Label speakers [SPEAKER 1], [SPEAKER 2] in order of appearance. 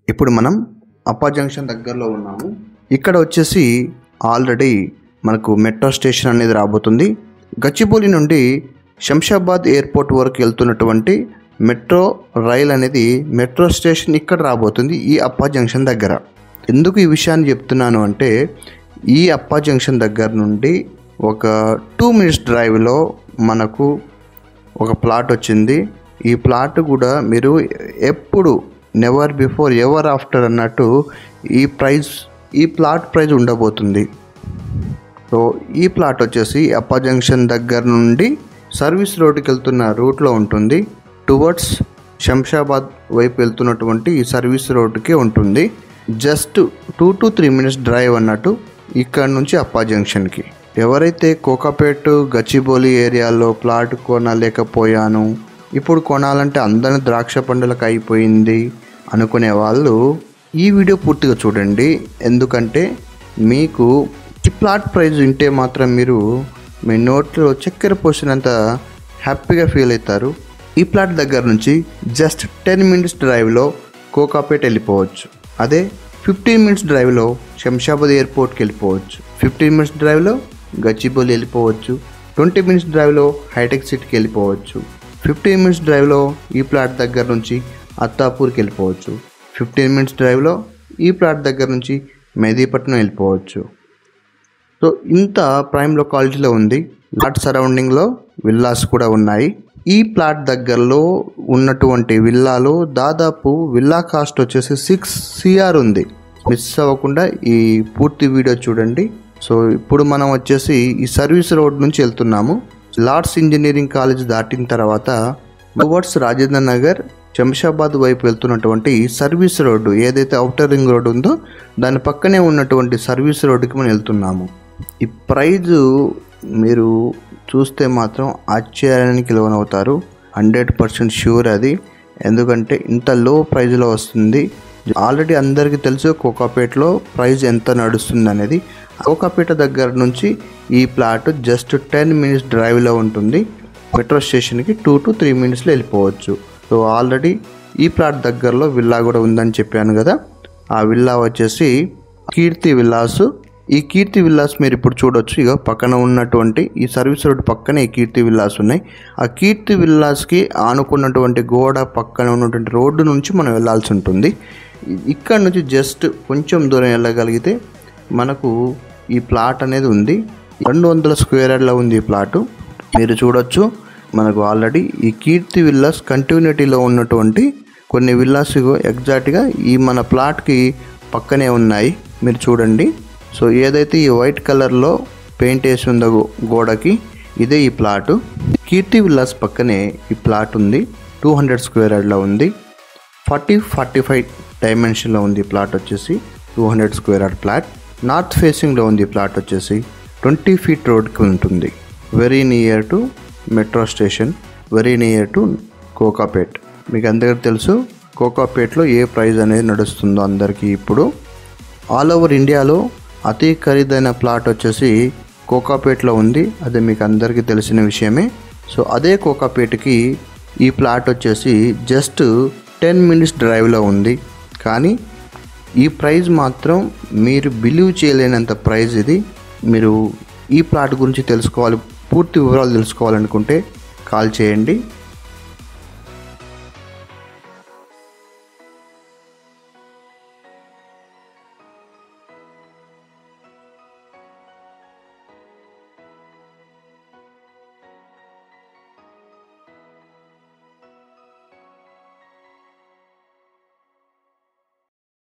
[SPEAKER 1] ఇప్పుడు మనం అప్పా జంక్షన్ దగ్గరలో ఉన్నాము ఇక్కడ వచ్చేసి ఆల్రెడీ మనకు మెట్రో స్టేషన్ అనేది రాబోతుంది గచ్చిబౌలి నుండి శంషాబాద్ ఎయిర్పోర్ట్ వరకు వెళ్తున్నటువంటి మెట్రో రైల్ అనేది మెట్రో స్టేషన్ ఇక్కడ రాబోతుంది ఈ అప్పా జంక్షన్ దగ్గర ఎందుకు ఈ విషయాన్ని చెప్తున్నాను అంటే ఈ అప్పా జంక్షన్ దగ్గర నుండి ఒక టూ మినిట్స్ డ్రైవ్లో మనకు ఒక ప్లాట్ వచ్చింది ఈ ప్లాట్ కూడా మీరు ఎప్పుడు నెవర్ బిఫోర్ ఎవర్ ఆఫ్టర్ అన్నట్టు ఈ ప్రైస్ ఈ ప్లాట్ ప్రైస్ ఉండబోతుంది సో ఈ ప్లాట్ వచ్చేసి అప్పా జంక్షన్ దగ్గర నుండి సర్వీస్ రోడ్డుకి వెళ్తున్న రూట్లో ఉంటుంది టువర్డ్స్ శంషాబాద్ వైపు వెళ్తున్నటువంటి ఈ సర్వీస్ రోడ్డుకి ఉంటుంది just two to three minutes drive అన్నట్టు ఇక్కడ నుంచి అప్పా జంక్షన్కి ఎవరైతే కోకాపేట్ గచ్చిబౌలి ఏరియాలో ప్లాట్ కొనలేకపోయాను ఇప్పుడు కొనాలంటే అందరి ద్రాక్ష పండులకు అయిపోయింది అనుకునే వాళ్ళు ఈ వీడియో పూర్తిగా చూడండి ఎందుకంటే మీకు ఈ ప్లాట్ ప్రైస్ వింటే మాత్రం మీరు మీ నోట్లో చక్కెర పోసినంత హ్యాపీగా ఫీల్ అవుతారు ఈ ప్లాట్ దగ్గర నుంచి జస్ట్ టెన్ మినిట్స్ డ్రైవ్లో కోకాపేట్ వెళ్ళిపోవచ్చు అదే ఫిఫ్టీన్ మినిట్స్ డ్రైవ్లో శంషాబాద్ ఎయిర్పోర్ట్కి వెళ్ళిపోవచ్చు ఫిఫ్టీన్ మినిట్స్ డ్రైవ్లో గచ్చిబౌలి వెళ్ళిపోవచ్చు ట్వంటీ మినిట్స్ డ్రైవ్లో హైటెక్ సిటీకి వెళ్ళిపోవచ్చు ఫిఫ్టీన్ మినిట్స్ డ్రైవ్లో ఈ ప్లాట్ దగ్గర నుంచి అత్తాపూర్కి వెళ్ళిపోవచ్చు ఫిఫ్టీన్ మినిట్స్ డ్రైవ్లో ఈ ప్లాట్ దగ్గర నుంచి మెహదీపట్నం వెళ్ళిపోవచ్చు సో ఇంత ప్రైమ్ లొకాలిటీలో ఉంది ప్లాట్ సరౌండింగ్లో విల్లాస్ కూడా ఉన్నాయి ఈ ప్లాట్ దగ్గరలో ఉన్నటువంటి విల్లాలో దాదాపు విల్లా కాస్ట్ వచ్చేసి సిక్స్ సిఆర్ ఉంది మిస్ అవ్వకుండా ఈ పూర్తి వీడియో చూడండి సో ఇప్పుడు మనం వచ్చేసి ఈ సర్వీస్ రోడ్ నుంచి వెళ్తున్నాము లార్డ్స్ ఇంజనీరింగ్ కాలేజ్ దాటిన తర్వాత టువర్డ్స్ రాజేంద్ర నగర్ శంషాబాద్ వైపు వెళ్తున్నటువంటి సర్వీస్ రోడ్డు ఏదైతే అవుటర్ రింగ్ రోడ్ ఉందో దాని పక్కనే ఉన్నటువంటి సర్వీస్ రోడ్డుకి మనం వెళ్తున్నాము ఈ ప్రైజు మీరు చూస్తే మాత్రం ఆశ్చర్యానికి లోనవుతారు హండ్రెడ్ పర్సెంట్ షూర్ అది ఎందుకంటే ఇంత లో ప్రైజ్లో వస్తుంది ఆల్రెడీ అందరికీ తెలుసు కోకాపేటలో ప్రైస్ ఎంత నడుస్తుంది అనేది కోకాపేట దగ్గర నుంచి ఈ ప్లాట్ జస్ట్ టెన్ మినిట్స్ డ్రైవ్లో ఉంటుంది మెట్రో స్టేషన్కి టూ టు త్రీ మినిట్స్లో వెళ్ళిపోవచ్చు సో ఆల్రెడీ ఈ ప్లాట్ దగ్గరలో విల్లా కూడా ఉందని చెప్పాను కదా ఆ విల్లా వచ్చేసి కీర్తి విల్లాస్ ఈ కీర్తి విల్లాస్ మీరు ఇప్పుడు చూడొచ్చు ఇక పక్కన ఉన్నటువంటి ఈ సర్వీస్ రోడ్ పక్కనే ఈ కీర్తి విల్లాస్ ఉన్నాయి ఆ కీర్తి విల్లాస్కి ఆనుకున్నటువంటి గోడ పక్కన ఉన్నటువంటి రోడ్డు నుంచి మనం వెళ్ళాల్సి ఉంటుంది ఇ- ఇక్కడ నుంచి జస్ట్ కొంచెం దూరం వెళ్ళగలిగితే మనకు ఈ ప్లాట్ అనేది ఉంది రెండు వందల స్క్వేర్ యార్డ్లో ఉంది ఈ ప్లాటు మీరు చూడొచ్చు మనకు ఆల్రెడీ ఈ కీర్తి విల్లాస్ కంటిన్యూటీలో ఉన్నటువంటి కొన్ని విల్లాస్ ఇగో ఎగ్జాక్ట్గా ఈ మన ప్లాట్కి పక్కనే ఉన్నాయి మీరు చూడండి సో ఏదైతే ఈ వైట్ కలర్లో పెయింట్ వేసి ఉందో గో- గోడకి ఇదే ఈ ప్లాటు కీర్తి విల్లాస్ పక్కనే ఈ ప్లాట్ ఉంది టూ హండ్రెడ్ స్క్వేర్ యార్డ్లో ఉంది ఫార్టీ ఫార్టీ ఫైవ్ డైమెన్షన్లో ఉంది ఈ ప్లాట్ వచ్చేసి two hundred square yard plot north ఫేసింగ్లో ఉంది ఈ ప్లాట్ వచ్చేసి ట్వంటీ ఫీట్ రోడ్కి ఉంటుంది very near to metro station very near to Kokapet మీకు అందరికీ తెలుసు కోకాపేట్లో ఏ ప్రైస్ అనేది నడుస్తుందో అందరికీ ఇప్పుడు ఆల్ ఓవర్ ఇండియాలో అతి ఖరీదైన ప్లాట్ వచ్చేసి కోకాపేట్లో ఉంది అది మీకు అందరికీ తెలిసిన విషయమే సో అదే కోకాపేటకి ఈ ప్లాట్ వచ్చేసి జస్ట్ టెన్ మినిట్స్ డ్రైవ్లో ఉంది కానీ ఈ ప్రైస్ మాత్రం మీరు బిలీవ్ చేయలేనంత ప్రైస్ ఇది మీరు ఈ ప్లాట్ గురించి తెలుసుకోవాలి పూర్తి వివరాలు తెలుసుకోవాలనుకుంటే కాల్ చేయండి